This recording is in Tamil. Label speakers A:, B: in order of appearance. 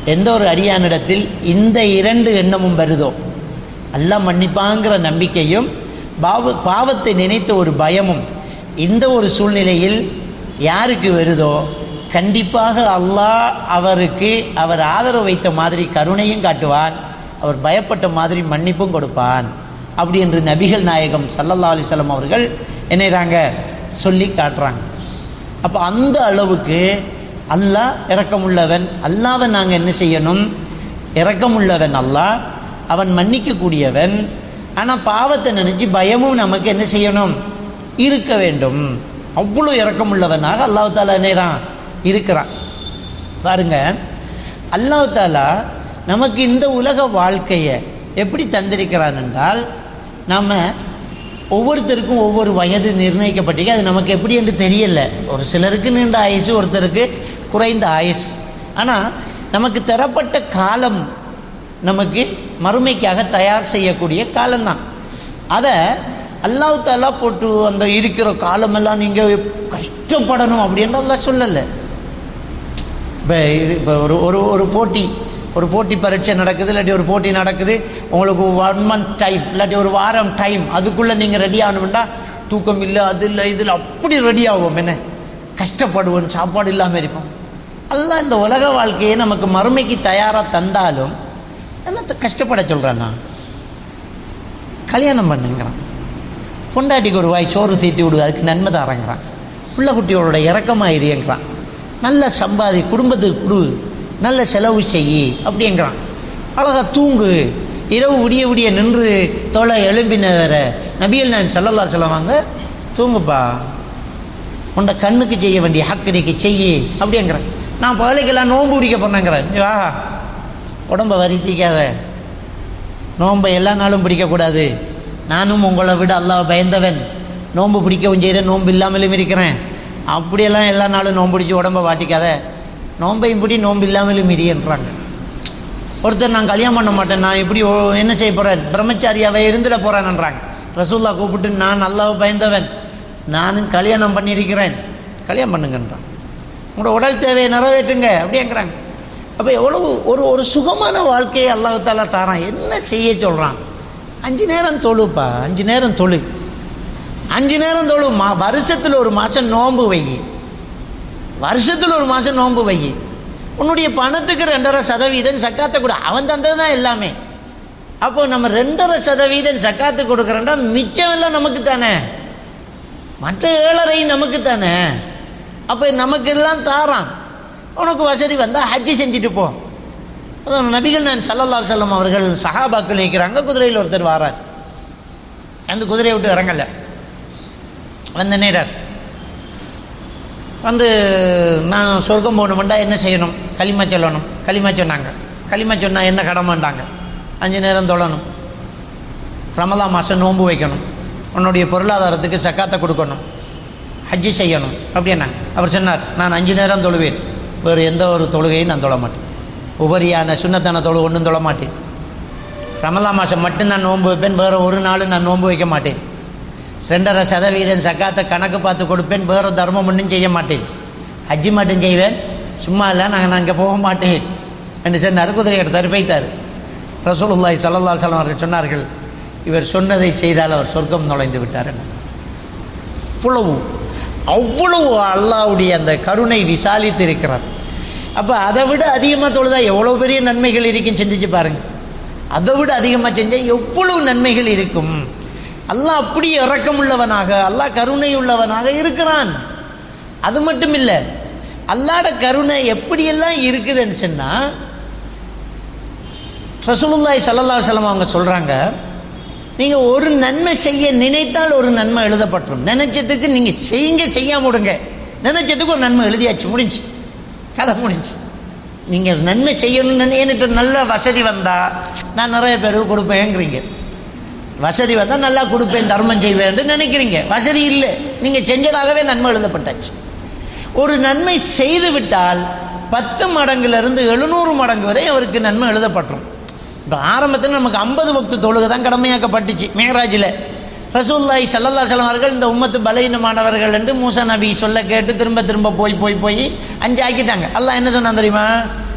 A: எந்த ஒரு அடியானிடத்தில் இந்த இரண்டு எண்ணமும் வருதோ அல்லாஹ் மன்னிப்பாங்கிற நம்பிக்கையும் பாவ பாவத்தை நினைத்த ஒரு பயமும் இந்த ஒரு சூழ்நிலையில் யாருக்கு வருதோ கண்டிப்பாக அல்லாஹ் அவருக்கு அவர் ஆதரவு வைத்த மாதிரி கருணையும் காட்டுவான் அவர் பயப்பட்ட மாதிரி மன்னிப்பும் கொடுப்பான் அப்படி என்று நபிகள் நாயகம் சல்லல்லா அலிசல்லாம் அவர்கள் என்னைறாங்க சொல்லி காட்டுறாங்க அப்போ அந்த அளவுக்கு அல்லாஹ் இரக்கமுள்ளவன் அல்லாவை நாங்கள் என்ன செய்யணும் இரக்கமுள்ளவன் அல்லாஹ் அவன் மன்னிக்கக்கூடியவன் ஆனால் பாவத்தை நினச்சி பயமும் நமக்கு என்ன செய்யணும் இருக்க வேண்டும் அவ்வளோ இரக்கமுள்ளவனாக அல்லாஹ் தாலா நேரம் இருக்கிறான் பாருங்க அல்லாஹ் தாலா நமக்கு இந்த உலக வாழ்க்கையை எப்படி தந்திருக்கிறான் என்றால் நாம் ஒவ்வொருத்தருக்கும் ஒவ்வொரு வயது நிர்ணயிக்கப்பட்டிருக்கு அது நமக்கு எப்படி என்று தெரியல ஒரு சிலருக்கு நீண்ட ஆயுசு ஒருத்தருக்கு குறைந்த ஆயுசு ஆனால் நமக்கு தரப்பட்ட காலம் நமக்கு மறுமைக்காக தயார் செய்யக்கூடிய காலம்தான் அதை அல்லாஹ் தாலா போட்டு அந்த இருக்கிற காலமெல்லாம் நீங்கள் கஷ்டப்படணும் அப்படின்றதெல்லாம் சொல்லலை இப்போ இப்போ ஒரு ஒரு ஒரு போட்டி ஒரு போட்டி பரீட்சை நடக்குது இல்லாட்டி ஒரு போட்டி நடக்குது உங்களுக்கு ஒன் மந்த் டைம் இல்லாட்டி ஒரு வாரம் டைம் அதுக்குள்ளே நீங்கள் ரெடி ஆகணும்னா தூக்கம் இல்லை அது இல்லை இதில் அப்படி ரெடி ஆகும் என்ன கஷ்டப்படுவோம் சாப்பாடு இல்லாமல் இருப்போம் எல்லாம் இந்த உலக வாழ்க்கையை நமக்கு மறுமைக்கு தயாராக தந்தாலும் என்னத்தை கஷ்டப்பட சொல்கிறான்னா கல்யாணம் பண்ணுங்கிறான் பொண்டாட்டிக்கு ஒரு வாய் சோறு தீட்டி விடு அதுக்கு நன்மை தரங்கிறான் பிள்ளை குட்டியோட இறக்கமாக இருங்கிறான் நல்ல சம்பாதி குடும்பத்துக்கு கொடு நல்ல செலவு செய் அப்படிங்கிறான் அழகா தூங்கு இரவு விடிய விடிய நின்று தொலை எழும்பினவர நபியல் நான் செல்லல்லா சொல்லுவாங்க தூங்குப்பா உன்னை கண்ணுக்கு செய்ய வேண்டிய ஹக்கரிக்கு செய்யி அப்படிங்கிறேன் நான் பகலைக்கெல்லாம் நோன்பு பிடிக்க போனேங்கிறேன் வா உடம்ப வருத்திக்காத நோன்பை எல்லா நாளும் பிடிக்கக்கூடாது நானும் உங்களை விட அல்லாஹ் பயந்தவன் நோன்பு பிடிக்கவும் செய்கிறேன் நோன்பு இல்லாமலும் இருக்கிறேன் அப்படியெல்லாம் எல்லா நாளும் நோன்பு பிடிச்சி உடம்ப வாட்டிக்காத நோன்பையும் பிடி நோன்பு இல்லாமலும் இரியன்றாங்க ஒருத்தர் நான் கல்யாணம் பண்ண மாட்டேன் நான் இப்படி ஓ- என்ன செய்ய போகிறேன் பிரம்மச்சாரியாவை இருந்துட போகிறேன்ன்றாங்க ரசூல்லா கூப்பிட்டு நான் அல்லாஹ் பயந்தவன் நானும் கல்யாணம் பண்ணியிருக்கிறேன் கல்யாணம் பண்ணுங்கன்றான் உங்களோட உடல் தேவையை நிறைவேற்றுங்க அப்படிங்கிறாங்க அப்போ எவ்வளவு ஒரு ஒரு சுகமான வாழ்க்கையை அல்லாஹால தாரான் என்ன செய்ய சொல்கிறான் அஞ்சு நேரம் தொழுப்பா அஞ்சு நேரம் தொழு அஞ்சு நேரம் தொழு மா வருஷத்தில் ஒரு மாதம் நோன்பு வை வருஷத்தில் ஒரு மாதம் நோன்பு வை உன்னுடைய பணத்துக்கு ரெண்டரை சதவீதம் சக்காத்தை கொடு அவன் தந்தது தான் எல்லாமே அப்போ நம்ம ரெண்டரை சதவீதம் சக்காத்து கொடுக்குறோம்னா மிச்சம் எல்லாம் நமக்கு தானே மற்ற ஏழரை நமக்கு தானே அப்போ நமக்கு எல்லாம் தாரான் உனக்கு வசதி வந்தால் ஹஜ்ஜி செஞ்சுட்டு போ அதான் நபிகள் நான் சல்லல்லா செல்லம் அவர்கள் சஹாபாக்கள் நிற்கிறாங்க குதிரையில் ஒருத்தர் வாரார் அந்த குதிரையை விட்டு இறங்கல வந்த நேரர் வந்து நான் சொர்க்கம் போகணுமெண்டா என்ன செய்யணும் களிமா சொல்லணும் களிமா சொன்னாங்க களிமா சொன்னால் என்ன கடமைண்டாங்க அஞ்சு நேரம் தொழணும் ரமலா மாதம் நோன்பு வைக்கணும் உன்னுடைய பொருளாதாரத்துக்கு சக்காத்தை கொடுக்கணும் ஹஜ்ஜி செய்யணும் அப்படின்னாங்க அவர் சொன்னார் நான் அஞ்சு நேரம் தொழுவேன் வேறு எந்த ஒரு தொழுகையும் நான் தொழ மாட்டேன் உபரியான சுண்ணத்தான தொழு ஒன்றும் தொழ மாட்டேன் ரமலா மாதம் மட்டும் நான் நோன்பு வைப்பேன் வேறு ஒரு நாளும் நான் நோன்பு வைக்க மாட்டேன் ரெண்டரை சதவீதம் சக்காத்தை கணக்கு பார்த்து கொடுப்பேன் வேறு தர்மம் ஒன்றும் செய்ய மாட்டேன் ஹஜ்ஜி மட்டும் செய்வேன் சும்மா இல்லை நாங்கள் நான் இங்கே போக மாட்டேன் என்று சொன்னார் குதிரை எடுத்தார் போய்த்தார் ரசூலுல்லாஹி ஸல்லல்லாஹு அலைஹி வஸல்லம் அவர்கள் சொன்னார்கள் இவர் சொன்னதை செய்தால் அவர் சொர்க்கம் நுழைந்து விட்டார் என்ன அவ்வளவு அவ்வளவு அல்லாஹ்வுடைய அந்த கருணை விசாலித்து இருக்கிறார் அப்போ அதை விட அதிகமாக தொழுதா எவ்வளோ பெரிய நன்மைகள் இருக்குன்னு சிந்திச்சு பாருங்க அதை விட அதிகமாக செஞ்சால் எவ்வளவு நன்மைகள் இருக்கும் அல்லாஹ் அப்படி இரக்கமுள்ளவனாக அல்லாஹ் கருணை உள்ளவனாக இருக்கிறான் அது மட்டும் இல்லை அல்லாட கருணை எப்படியெல்லாம் இருக்குதுன்னு சொன்னால் ரசூலுல்லாஹி ஸல்லல்லாஹு அலைஹி வஸல்லம் அவங்க சொல்கிறாங்க நீங்கள் ஒரு நன்மை செய்ய நினைத்தால் ஒரு நன்மை எழுதப்பட்டுரும் நினைச்சதுக்கு நீங்கள் செய்யுங்க செய்யாம விடுங்க நினைச்சதுக்கு ஒரு நன்மை எழுதியாச்சு முடிஞ்சு கதை முடிஞ்சு நீங்கள் நன்மை செய்யணும்னு எனக்கு நல்ல வசதி வந்தால் நான் நிறைய பேருக்கு கொடுப்பேங்கிறீங்க வசதி வந்தால் நல்லா கொடுப்பேன் தர்மம் செய்வேன்னு நினைக்கிறீங்க வசதி இல்லை நீங்கள் செஞ்சதாகவே நன்மை எழுதப்பட்டாச்சு ஒரு நன்மை செய்து விட்டால் பத்து மடங்குலேருந்து எழுநூறு மடங்கு வரை அவருக்கு நன்மை எழுதப்பட்டுரும் இப்போ ஆரம்பத்தில் நமக்கு ஐம்பது பக்து தொழுகை தான் கடமையாக்கப்பட்டுச்சு மேகராஜில் ரசூல்லாய் சல்லல்லா சலம் அவர்கள் இந்த உம்மத்து பலவீனமானவர்கள் என்று மூசா நபி சொல்ல கேட்டு திரும்ப திரும்ப போய் போய் போய் அஞ்சு ஆக்கிட்டாங்க அல்லாஹ் என்ன சொன்னான் தெரியுமா